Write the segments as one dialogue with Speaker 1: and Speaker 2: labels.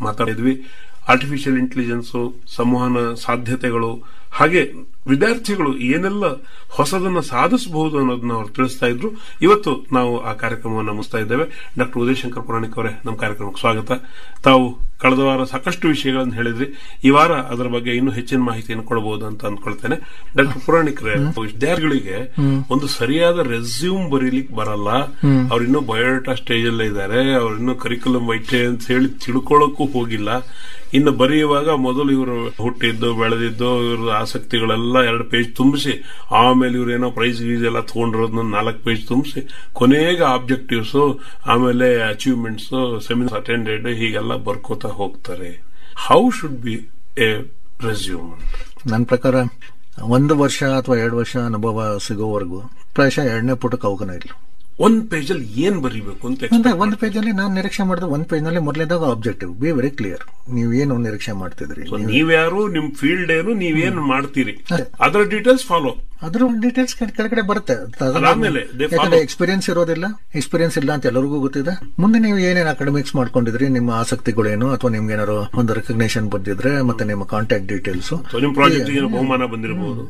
Speaker 1: ಮಾತಾಡಿದ್ವಿ artificial intelligence ಸಂವಹನ ಸಾಧ್ಯತೆಗಳು ಹಾಗೆ ವಿದ್ಯಾರ್ಥಿಗಳು ಏನೆಲ್ಲ ಹೊಸದನ್ನ ಸಾಧಿಸಬಹುದು ಅನ್ನೋದನ್ನ ಅವರು ತಿಳಿಸ್ತಾ ಇದ್ರು ಇವತ್ತು ನಾವು ಆ ಕಾರ್ಯಕ್ರಮವನ್ನು ಮುಗಿಸ್ತಾ ಇದ್ದೇವೆ ಡಾಕ್ಟರ್ ಉದಯಶಂಕರ್ ಪುರಾಣಿಕ್ ಅವರೇ ನಮ್ಮ ಕಾರ್ಯಕ್ರಮಕ್ಕೆ ಸ್ವಾಗತ ತಾವು ಕಳೆದ ವಾರ ಸಾಕಷ್ಟು ವಿಷಯಗಳನ್ನು ಹೇಳಿದ್ರಿ ಈ ವಾರ ಅದರ ಬಗ್ಗೆ ಇನ್ನೂ ಹೆಚ್ಚಿನ ಮಾಹಿತಿಯನ್ನು ಕೊಡಬಹುದು ಅಂತ ಅಂದ್ಕೊಳ್ತೇನೆ ಡಾಕ್ಟರ್ ಪುರಾಣಿಕ್ರೆ ವಿದ್ಯಾರ್ಥಿಗಳಿಗೆ ಒಂದು ಸರಿಯಾದ ರೆಸ್ಯೂಮ್ ಬರೀಲಿಕ್ಕೆ ಬರಲ್ಲ ಅವ್ರು ಇನ್ನೂ ಬಯೋಡಾಟಾ ಸ್ಟೇಜ್ ಅಲ್ಲೇ ಇದ್ದಾರೆ ಅವ್ರು ಇನ್ನೂ ಕರಿಕ್ಯುಲಮ್ ವೈಟೆ ಅಂತ ಹೇಳಿ ತಿಳ್ಕೊಳ್ಳೋಕ್ಕೂ ಹೋಗಿಲ್ಲ ಇನ್ನು ಬರೆಯುವಾಗ ಮೊದಲು ಇವರು ಹುಟ್ಟಿದ್ದು ಬೆಳೆದಿದ್ದು ಇವ್ರ ಆಸಕ್ತಿಗಳೆಲ್ಲ ಎರಡು ಪೇಜ್ ತುಂಬಿಸಿ ಆಮೇಲೆ ಇವ್ರು ಏನೋ ಪ್ರೈಸ್ ಗೀಸ್ ಎಲ್ಲ ತಗೊಂಡಿರೋದನ್ನ ನಾಲ್ಕು ಪೇಜ್ ತುಂಬಿಸಿ ಕೊನೆಗೆ ಆಬ್ಜೆಕ್ಟಿವ್ಸ್ ಆಮೇಲೆ ಅಚೀವ್ಮೆಂಟ್ಸ್ ಸೆಮಿನಾರ್ ಅಟೆಂಡೆಡ್ ಹೀಗೆಲ್ಲ ಬರ್ಕೋತಾ ಹೋಗ್ತಾರೆ how should be a resume
Speaker 2: ನನ್ನ ಪ್ರಕಾರ ಒಂದು ವರ್ಷ ಅಥವಾ ಎರಡು ವರ್ಷ ಅನುಭವ ಸಿಗೋವರೆಗೂ ಪ್ರಾಯಶಃ ಎರಡನೇ ಪುಟಕ್ಕೆ ಅವಕಾಶ ಇಲ್ಲ
Speaker 1: ಒಂದ್ ಪೇಜ್ ಅಲ್ಲಿ ಏನ್ ಬರೀಬೇಕು ಅಂತ
Speaker 2: ಅಂದ್ರೆ
Speaker 1: expect
Speaker 2: ಒಂದು ಪೇಜ್ ಅಲ್ಲಿ ನಾನು ನಿರೀಕ್ಷೆ ಮಾಡಿದ್ರೆ ಒಂದು ಪೇಜ್ ನಲ್ಲಿ ಮೊದಲೇದಾಗ ಆಬ್ಜೆಕ್ಟಿವ್ ಬಿ ವೆರಿ ಕ್ಲಿಯರ್ ನೀವು ಏನು ನಿರೀಕ್ಷೆ ಮಾಡ್ತಿದ್ರಿ
Speaker 1: So, ನೀವ್ಯಾರು ನಿಮ್ ಫೀಲ್ಡ್ ಏನು ನೀವೇನ್ ಮಾಡ್ತೀರಿ
Speaker 2: ಅದೇ.
Speaker 1: ಅದರ ಡೀಟೇಲ್ಸ್ ಫಾಲೋ
Speaker 2: ಅದ್ರ ಡೀಟೇಲ್ಸ್ ಕೆಳಗಡೆ ಬರುತ್ತೆ
Speaker 1: ಅದಾದ್ಮೇಲೆ they follow.
Speaker 2: ಯಾಕಂದ್ರೆ ಎಕ್ಸ್ಪೀರಿಯನ್ಸ್ ಇರೋದಿಲ್ಲ ಎಕ್ಸ್ಪೀರಿಯನ್ಸ್ ಇಲ್ಲ ಅಂತ ಎಲ್ಲರಿಗೂ ಗೊತ್ತಿದೆ ಮುಂದೆ ನೀವು ಏನೇನು ಅಕಾಡೆಮಿಕ್ಸ್ ಮಾಡ್ಕೊಂಡಿದ್ರಿ ನಿಮ್ಮ ಆಸಕ್ತಿಗಳೇನು ಅಥವಾ ನಿಮ್ಗೆ ಏನಾದ್ರು ಒಂದು ರೆಕಗ್ನೇಷನ್ ಬಂದಿದ್ರೆ ಮತ್ತೆ ನಿಮ್ಮ ಕಾಂಟ್ಯಾಕ್ಟ್ ಡೀಟೇಲ್ಸ್
Speaker 1: ಸೊ ನಿಮ್ ಪ್ರಾಜೆಕ್ಟ್ ಏನೋ ಬಹುಮಾನ ಬಂದಿರಬಹುದು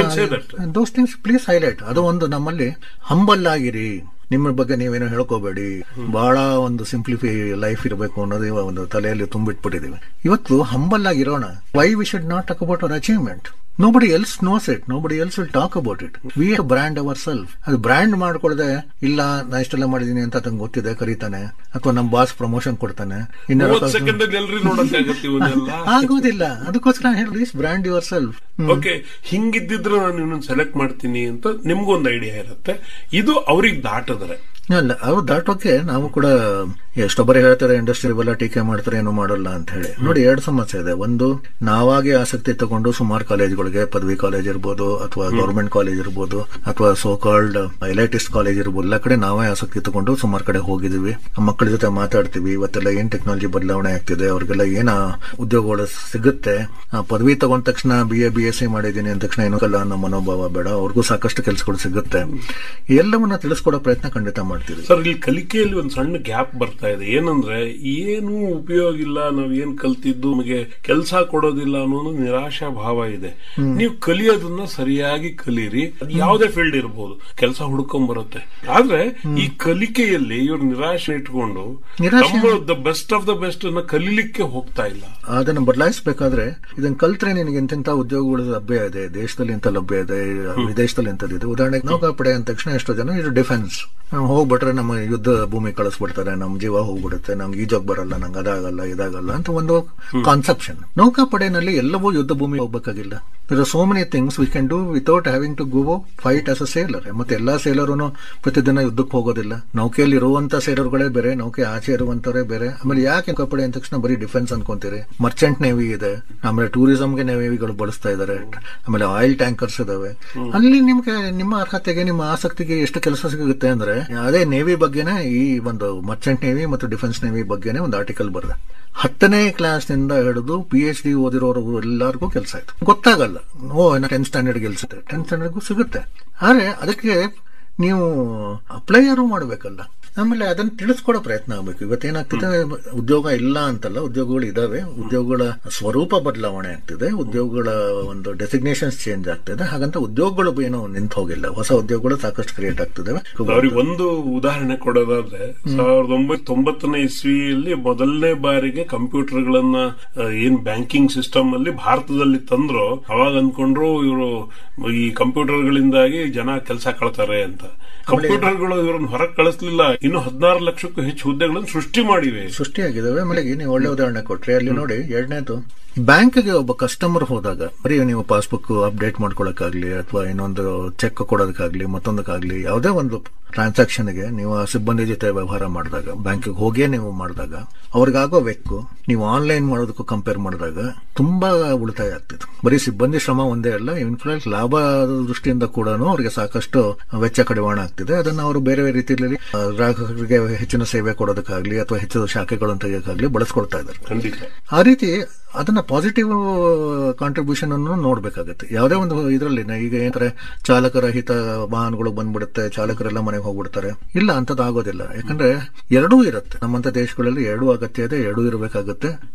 Speaker 2: ದೋಸ್ ಥಿಂಗ್ಸ್ ಪ್ಲೀಸ್ ಹೈಲೈಟ್ ಅದು ಒಂದು ನಮ್ಮಲ್ಲಿ ಹಂಬಲ್ ಆಗಿರಿ ನಿಮ್ಮ ಬಗ್ಗೆ ನೀವೇನೋ ಹೇಳ್ಕೋಬೇಡಿ ಬಹಳ ಒಂದು ಸಿಂಪ್ಲಿಫೈ ಲೈಫ್ ಇರಬೇಕು ಅನ್ನೋದು ಇವಾಗ ಒಂದು ತಲೆಯಲ್ಲಿ ತುಂಬಿಟ್ಬಿಟ್ಟಿದೀವಿ ಇವತ್ತು ಹಂಬಲ್ ಆಗಿರೋಣ why we should not talk about our achievement nobody else knows it nobody else will talk about it we brand our self ಅದು ಬ್ರ್ಯಾಂಡ್ ಮಾಡ್ಕೊಳ್ದೆ ಇಲ್ಲ ನಾ ಇಷ್ಟೆಲ್ಲ ಮಾಡಿದೀನಿ ಅಂತ ತಂಗ್ ಗೊತ್ತಿದೆ ಕರೀತಾನೆ ಅಥವಾ ನಮ್ ಬಾಸ್ ಪ್ರಮೋಷನ್ ಕೊಡ್ತಾನೆ
Speaker 1: ಮೂವತ್
Speaker 2: ಇನ್ನ
Speaker 1: ಸೆಕೆಂಡ್ ಅಲ್ಲಿ ಎಲ್ರಿ ನೋಡಕ್ಕಾಗತ್ತೆ ಇವನ್ನೆಲ್ಲ
Speaker 2: ಆಗೋದಿಲ್ಲ ಅದಕ್ಕೋಸ್ಕರ ಹೇಳಿ ಬ್ರ್ಯಾಂಡ್ ಯುವರ್ ಸೆಲ್ಫ್
Speaker 1: ಓಕೆ ಹಿಂಗಿದ್ದಿದ್ರೆ ನಾನು ಇನ್ನೊಂದು ಸೆಲೆಕ್ಟ್ ಮಾಡ್ತೀನಿ ಅಂತ ನಿಮ್ಗೊಂದು ಐಡಿಯಾ ಇರುತ್ತೆ ಇದು ಅವ್ರಿಗೆ ದಾಟದ್ರೆ
Speaker 2: ಅಲ್ಲ ಅವ್ರು ದಾಟೋಕೆ ನಾವು ಕೂಡ ಎಷ್ಟೊಬ್ಬರೇ ಹೇಳ್ತಾರೆ ಇಂಡಸ್ಟ್ರಿ ಇವೆಲ್ಲ ಟೀಕೆ ಮಾಡ್ತಾರೆ ಏನು ಮಾಡಲ್ಲ ಅಂತ ಹೇಳಿ ನೋಡಿ ಎರಡು ಸಮಸ್ಯೆ ಇದೆ ಒಂದು ನಾವಾಗಿ ಆಸಕ್ತಿ ತಗೊಂಡು ಸುಮಾರು ಕಾಲೇಜ್ಗಳಿಗೆ ಪದವಿ ಕಾಲೇಜ್ ಇರ್ಬೋದು ಅಥವಾ ಗೌರ್ಮೆಂಟ್ ಕಾಲೇಜ್ ಇರ್ಬೋದು ಅಥವಾ ಸೋ ಕಾಲ್ಡ್ ಎಲೈಟಿಸ್ಟ್ ಕಾಲೇಜ್ ಇರ್ಬೋದು ಎಲ್ಲ ಕಡೆ ನಾವೇ ಆಸಕ್ತಿ ತಗೊಂಡು ಸುಮಾರು ಕಡೆ ಹೋಗಿದೀವಿ ನಮ್ಮ ಮಕ್ಕಳ ಜೊತೆ ಮಾತಾಡ್ತೀವಿ ಇವತ್ತೆಲ್ಲ ಏನ್ ಟೆಕ್ನಾಲಜಿ ಬದಲಾವಣೆ ಆಗ್ತಿದೆ ಅವ್ರಿಗೆಲ್ಲ ಏನ ಉದ್ಯೋಗಗಳು ಸಿಗುತ್ತೆ ಆ, ಪದವಿ ತಗೊಂಡ ತಕ್ಷಣ B A B S C ಮಾಡಿದೀನಿ ಅಂದ ತಕ್ಷಣ ಏನೂ ಕಲ್ಲ ಅನ್ನೋ ಮನೋಭಾವ ಬೇಡ ಅವ್ರಿಗೂ ಸಾಕಷ್ಟು ಕೆಲಸಗಳು ಸಿಗುತ್ತೆ ಎಲ್ಲವನ್ನ ತಿಳಿಸ್ಕೊಡೋ ಪ್ರಯತ್ನ ಖಂಡಿತ ಮಾಡ್ತೀವಿ
Speaker 1: ಸರ್ ಇಲ್ಲಿ ಕಲಿಕೆಯಲ್ಲಿ ಒಂದು ಸಣ್ಣ ಗ್ಯಾಪ್ ಬರ್ತಾ ಇದೆ ಏನಂದ್ರೆ ಏನು ಉಪಯೋಗ ಇಲ್ಲ ನಾವ್ ಏನ್ ಕಲ್ತಿದ್ದು ನಮಗೆ ಕೆಲಸ ಕೊಡೋದಿಲ್ಲ ಅನ್ನೋ ನಿರಾಶಾ ಭಾವ ಇದೆ ನೀವು ಕಲಿಯೋದನ್ನ ಸರಿಯಾಗಿ ಕಲೀರಿ ಅದು ಯಾವುದೇ ಫೀಲ್ಡ್ ಇರಬಹುದು ಕೆಲಸ ಹುಡ್ಕೊಂಡ್ ಬರುತ್ತೆ ಆದ್ರೆ ಈ ಕಲಿಕೆಯಲ್ಲಿ ಇವ್ರು ನಿರಾಶೆ ಇಟ್ಕೊಂಡು
Speaker 2: ನಿರಾಶೆ-
Speaker 1: the best of the best ಅನ್ನ ಕಲೀಲಿಕ್ಕೆ ಹೋಗ್ತಾ ಇಲ್ಲ
Speaker 2: ಅದನ್ನು ಬದಲಾಯಿಸಬೇಕಾದ್ರೆ ಇದನ್ನ ಕಲ್ತ್ರೆ ನಿನಗೆ ಇಂತಿಂತ ಉದ್ಯೋಗಗಳು ಲಭ್ಯ ಇದೆ ದೇಶದಲ್ಲಿ ಇಂತ ಲಭ್ಯ ಇದೆ ವಿದೇಶದಲ್ಲಿ ಇಂಥದ್ದಿದೆ ಉದಾಹರಣೆಗೆ ನೌಕಾಪಡೆ ಅಂದ ತಕ್ಷಣ ಎಷ್ಟೋ ಜನ ಇದು ಡಿಫೆನ್ಸ್ ಹೋಗ್ಬಿಟ್ರೆ ನಮ್ಮ ಯುದ್ಧ ಭೂಮಿ ಕಳಿಸ್ಬಿಡ್ತಾರೆ ನಮ್ ಜೀವ ಹೋಗ್ಬಿಡುತ್ತೆ ನಮ್ಗೆ ಈಜೋಗ್ ಬರಲ್ಲ ನಂಗೆ ಅದಾಗಲ್ಲ ಇದಾಗಲ್ಲ ಅಂತ ಒಂದು ಕಾನ್ಸೆಪ್ಷನ್ ನೌಕಾಪಡೆನಲ್ಲಿ ಎಲ್ಲವೂ ಯುದ್ಧ ಭೂಮಿ ಹೋಗ್ಬೇಕಾಗಿಲ್ಲ there are so many things we can do without having to go fight as a sailor ಮತ್ತೆ ಎಲ್ಲಾ ಸೇಲರೂ ಪ್ರತಿದಿನ ಯುದ್ಧಕ್ಕೆ ಹೋಗೋದಿಲ್ಲ ನೌಕೆಯಲ್ಲಿ ಇರುವಂತ ಸೇಲರ್ಗಳೇ ಬೇರೆ ನೌಕೆ ಆಚೆ ಇರುವಂತವರೇ ಬೇರೆ ಆಮೇಲೆ ಯಾಕೆ ನೌಕಾಪಡೆ ಅಂದ ತಕ್ಷಣ ಬರೀ ಡಿಫೆನ್ಸ್ ಅನ್ಕೊಂತೀರಿ ಮರ್ಚೆಂಟ್ ನೇವಿ ಇದೆ ಆಮೇಲೆ ಟೂರಿಸಂಗೆ ನೇವಿಗಳು ಬಳಸ್ತಾ ಇದ್ದಾರೆ ಆಮೇಲೆ ಆಯಿಲ್ ಟ್ಯಾಂಕರ್ಸ್ ಇದಾವೆ ಅಲ್ಲಿ ನಿಮ್ಗೆ ನಿಮ್ಮ ಅರ್ಹತೆಗೆ ನಿಮ್ಮ ಆಸಕ್ತಿಗೆ ಎಷ್ಟು ಕೆಲಸ ಸಿಗುತ್ತೆ ಅಂದ್ರೆ ಅದೇ ನೇವಿ ಬಗ್ಗೆನೇ ಈ ಒಂದು ಮರ್ಚೆಂಟ್ ನೇವಿ ಮತ್ತು ಡಿಫೆನ್ಸ್ ನೇವಿ ಬಗ್ಗೆನೇ ಒಂದು ಆರ್ಟಿಕಲ್ ಬರೆದೆ ಹತ್ತನೇ ಕ್ಲಾಸ್ ನಿಂದ ಹಿಡಿದು ಪಿ ಎಚ್ ಡಿ ಓದಿರೋರು ಎಲ್ಲರಿಗೂ ಕೆಲಸ ಆಯ್ತು ಗೊತ್ತಾಗಲ್ಲ ಓ ಟೆಂತ್ ಸ್ಟ್ಯಾಂಡರ್ಡ್ ಗೆಲ್ಸುತ್ತೆ ಟೆಂತ್ ಸ್ಟ್ಯಾಂಡರ್ಡ್ಗೂ ಸಿಗುತ್ತೆ ಆದ್ರೆ ಅದಕ್ಕೆ ನೀವು ಅಪ್ಲೈಯರು ಮಾಡಬೇಕಲ್ಲ ಆಮೇಲೆ ಅದನ್ನ ತಿಳಿಸ್ಕೊಡೋ ಪ್ರಯತ್ನ ಆಗ್ಬೇಕು ಇವತ್ತೇನಾಗ್ತಿದೆ ಉದ್ಯೋಗ ಇಲ್ಲ ಅಂತಲ್ಲ ಉದ್ಯೋಗಗಳು ಇದಾವೆ ಉದ್ಯೋಗಗಳ ಸ್ವರೂಪ ಬದಲಾವಣೆ ಆಗ್ತಿದೆ ಉದ್ಯೋಗಗಳ ಒಂದು ಡೆಸಿಗ್ನೇಷನ್ಸ್ ಚೇಂಜ್ ಆಗ್ತಿದೆ ಹಾಗಂತ ಉದ್ಯೋಗಗಳು ಏನೋ ನಿಂತು ಹೋಗಿಲ್ಲ ಹೊಸ ಉದ್ಯೋಗಗಳು ಸಾಕಷ್ಟು ಕ್ರಿಯೇಟ್ ಆಗ್ತಿದಾವೆ
Speaker 1: ಅವ್ರಿಗೆ ಒಂದು ಉದಾಹರಣೆ ಕೊಡೋದಾದ್ರೆ ಸಾವಿರದ ಒಂಬೈನೂರ ತೊಂಬತ್ತನೇ ಇಸ್ವಿಯಲ್ಲಿ ಮೊದಲನೇ ಬಾರಿಗೆ ಕಂಪ್ಯೂಟರ್ಗಳನ್ನ ಆ, ಏನ್ ಬ್ಯಾಂಕಿಂಗ್ ಸಿಸ್ಟಮ್ ಅಲ್ಲಿ ಭಾರತದಲ್ಲಿ ತಂದ್ರು ಅವಾಗ ಅನ್ಕೊಂಡ್ರು ಇವರು ಈ ಕಂಪ್ಯೂಟರ್ಗಳಿಂದಾಗಿ ಜನ ಕೆಲಸ ಕಳ್ತಾರೆ ಅಂತ ಕಂಪ್ಯೂಟರ್ಗಳು ಇವ್ರನ್ನ ಹೊರಗೆ ಕಳಿಸ್ಲಿಲ್ಲ ಇನ್ನು ಹದಿನಾರು ಲಕ್ಷಕ್ಕೂ ಹೆಚ್ಚು ಹುದ್ದೆಗಳನ್ನು ಸೃಷ್ಟಿ ಮಾಡಿವೆ
Speaker 2: ಸೃಷ್ಟಿಯಾಗಿದ್ದಾವೆ ಆಮೇಲೆ ನೀವು ಒಳ್ಳೆ ಉದಾಹರಣೆ ಕೊಟ್ರಿ ಅಲ್ಲಿ ನೋಡಿ ಎರಡನೇದು ಬ್ಯಾಂಕ್ಗೆ ಒಬ್ಬ ಕಸ್ಟಮರ್ ಹೋದಾಗ ಬರೀ ನೀವು ಪಾಸ್ಬುಕ್ ಅಪ್ಡೇಟ್ ಮಾಡ್ಕೊಳಕ್ಕಾಗ್ಲಿ ಅಥವಾ ಇನ್ನೊಂದು ಚೆಕ್ ಕೊಡೋದಕ್ಕಾಗ್ಲಿ ಮತ್ತೊಂದಕ್ಕಾಗ್ಲಿ ಯಾವುದೇ ಒಂದು ಟ್ರಾನ್ಸಾಕ್ಷನ್ಗೆ ನೀವು ಆ ಸಿಬ್ಬಂದಿ ಜೊತೆ ವ್ಯವಹಾರ ಮಾಡಿದಾಗ ಬ್ಯಾಂಕಿಗೆ ಹೋಗೇ ನೀವು ಮಾಡಿದಾಗ ಅವ್ರಿಗಾಗೋ ವೆಕ್ಕು ನೀವು ಆನ್ಲೈನ್ ಮಾಡೋದಕ್ಕೂ ಕಂಪೇರ್ ಮಾಡಿದಾಗ ತುಂಬಾ ಉಳಿತಾಯ ಆಗ್ತಿದೆ ಬರೀ ಸಿಬ್ಬಂದಿ ಶ್ರಮ ಒಂದೇ ಅಲ್ಲ ಇನ್ಫ್ಲೂಯೆನ್ಸ್ ಲಾಭ ದೃಷ್ಟಿಯಿಂದ ಕೂಡ ಅವ್ರಿಗೆ ಸಾಕಷ್ಟು ವೆಚ್ಚ ಕಡಿವಾಣ ಆಗ್ತಿದೆ ಅದನ್ನ ಅವರು ಬೇರೆ ಬೇರೆ ರೀತಿಯಲ್ಲಿ ಆ, ಗ್ರಾಹಕರಿಗೆ ಹೆಚ್ಚಿನ ಸೇವೆ ಕೊಡೋದಕ್ಕಾಗ್ಲಿ ಅಥವಾ ಹೆಚ್ಚು ಶಾಖೆಗಳನ್ನು ತೆಗೆಯೋಕ್ಕಾಗ್ಲಿ ಬಳಸ್ಕೊಳ್ತಾ ಇದ್ದಾರೆ
Speaker 1: ಖಂಡಿತ
Speaker 2: ಆ ರೀತಿ ಅದನ್ನ ಪಾಸಿಟಿವ್ ಕಾಂಟ್ರಿಬ್ಯೂಷನ್ ಅನ್ನು ನೋಡ್ಬೇಕಾಗತ್ತೆ ಯಾವುದೇ ಒಂದು ಇದರಲ್ಲಿ ಈಗ ಏನಂತಾರೆ ಚಾಲಕರಹಿತ ವಾಹನಗಳು ಬಂದ್ಬಿಡುತ್ತೆ ಚಾಲಕರೆಲ್ಲ ಮನೆಗೆ ಹೋಗ್ಬಿಡ್ತಾರೆ ಇಲ್ಲ ಅಂತದ್ದು ಆಗೋದಿಲ್ಲ ಯಾಕಂದ್ರೆ ಎರಡೂ ಇರುತ್ತೆ ನಮ್ಮಂತ ದೇಶಗಳಲ್ಲಿ ಎರಡೂ ಅಗತ್ಯ ಇದೆ ಎರಡೂ ಇರಬೇಕಾಗುತ್ತೆ